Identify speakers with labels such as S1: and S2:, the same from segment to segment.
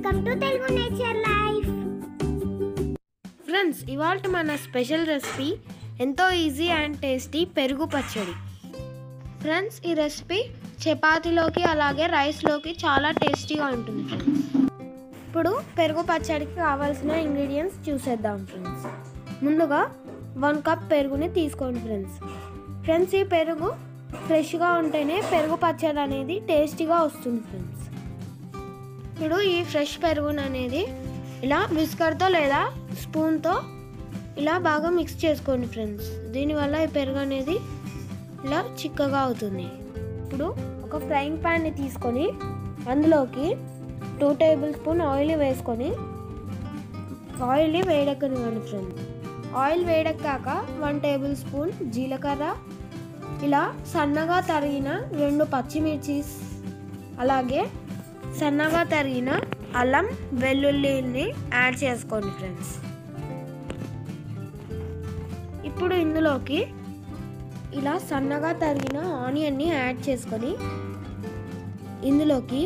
S1: Welcome to Telugu nature life
S2: friends ఇవాళ మన special recipe ఎంతో ఈజీ అండ్ టేస్టీ పెరుగు పచ్చడి ఫ్రెండ్స్ ఈ రెసిపీ చపాతీలోకి అలాగే రైస్లోకి చాలా టేస్టీగా ఉంటుంది ఫ్రెండ్స్ ఇప్పుడు పెరుగు పచ్చడికి కావాల్సిన ఇంగ్రీడియంట్స్ చూసేద్దాం ఫ్రెండ్స్ ముందుగా వన్ కప్ పెరుగుని తీసుకోండి ఫ్రెండ్స్ ఫ్రెండ్స్ ఈ పెరుగు ఫ్రెష్గా ఉంటేనే పెరుగు పచ్చడి అనేది టేస్టీగా వస్తుంది ఫ్రెండ్స్ ఇప్పుడు ఈ ఫ్రెష్ పెరుగును అనేది ఇలా విస్కర్తో లేదా స్పూన్తో ఇలా బాగా మిక్స్ చేసుకోండి ఫ్రెండ్స్ దీనివల్ల ఈ పెరుగు అనేది ఇలా చిక్కగా అవుతుంది ఇప్పుడు ఒక ఫ్రైయింగ్ ప్యాన్ని తీసుకొని అందులోకి టూ టేబుల్ స్పూన్ ఆయిల్ వేసుకొని ఆయిల్ని వేడెక్కనివ్వండి ఫ్రెండ్స్ ఆయిల్ వేడెక్కాక వన్ టేబుల్ స్పూన్ జీలకర్ర ఇలా సన్నగా తరిగిన రెండు పచ్చిమిర్చి అలాగే సన్నగా తరిగిన అల్లం వెల్లుల్లిని యాడ్ చేసుకోండి ఫ్రెండ్స్ ఇప్పుడు ఇందులోకి ఇలా సన్నగా తరిగిన ఆనియన్ని యాడ్ చేసుకొని ఇందులోకి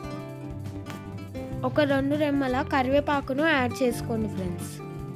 S2: ఒక రెండు రెమ్మల కరివేపాకును యాడ్ చేసుకోండి ఫ్రెండ్స్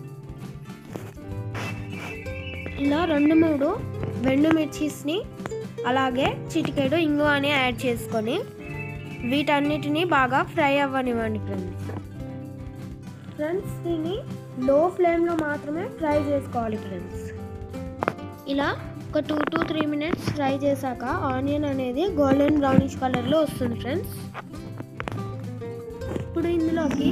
S2: ఇలా రెండు మూడు వెండు మిర్చీస్ని అలాగే చిటికెడు ఇంగువని యాడ్ చేసుకొని వీటన్నిటిని బాగా ఫ్రై అవ్వనివ్వండి ఫ్రెండ్స్ ఫ్రెండ్స్ దీన్ని లో ఫ్లేమ్లో మాత్రమే ఫ్రై చేసుకోవాలి ఫ్రెండ్స్ ఇలా ఒక two to three minutes fry చేశాక ఆనియన్ అనేది గోల్డెన్ బ్రౌనిష్ కలర్లో వస్తుంది ఫ్రెండ్స్ ఇప్పుడు ఇందులోకి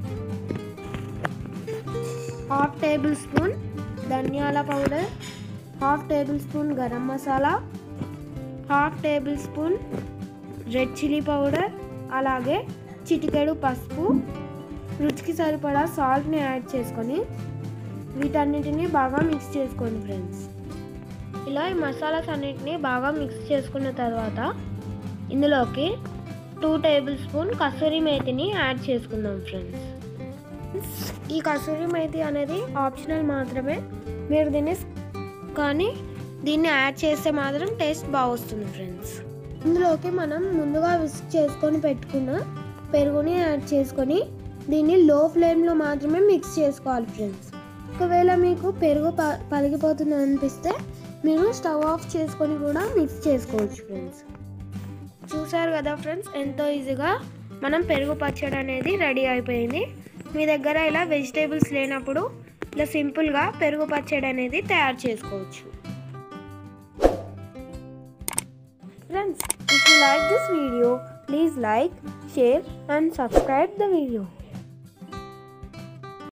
S2: హాఫ్ టేబుల్ స్పూన్ ధనియాల powder half tablespoon garam masala half tablespoon red chilli powder అలాగే చిటికెడు పసుపు రుచికి సరిపడా సాల్ట్ని యాడ్ చేసుకొని వీటన్నిటిని బాగా మిక్స్ చేసుకోండి ఫ్రెండ్స్ ఇలా ఈ మసాలాస్ అన్నిటిని బాగా మిక్స్ చేసుకున్న తర్వాత ఇందులోకి టూ టేబుల్ స్పూన్ కసూరి మేతిని యాడ్ చేసుకుందాం ఫ్రెండ్స్ ఈ కసూరి మేతి అనేది ఆప్షనల్ మాత్రమే మీరు దీన్ని కానీ దీన్ని యాడ్ చేస్తే మాత్రం టేస్ట్ బాగా వస్తుంది ఫ్రెండ్స్ ఇందులోకి మనం ముందుగా విసిక్ చేసుకొని పెట్టుకున్న పెరుగుని యాడ్ చేసుకొని దీన్ని లో ఫ్లేమ్లో మాత్రమే మిక్స్ చేసుకోవాలి ఫ్రెండ్స్ ఒకవేళ మీకు పెరుగు ప పలిగిపోతుంది అనిపిస్తే మీరు స్టవ్ ఆఫ్ చేసుకొని కూడా మిక్స్ చేసుకోవచ్చు ఫ్రెండ్స్ చూసారు కదా ఫ్రెండ్స్ ఎంతో ఈజీగా మనం పెరుగు పచ్చడి అనేది రెడీ అయిపోయింది మీ దగ్గర ఇలా వెజిటేబుల్స్ లేనప్పుడు ఇలా సింపుల్గా పెరుగు పచ్చడి అనేది తయారు చేసుకోవచ్చు Friends, if you like this video, please like, share and subscribe the video.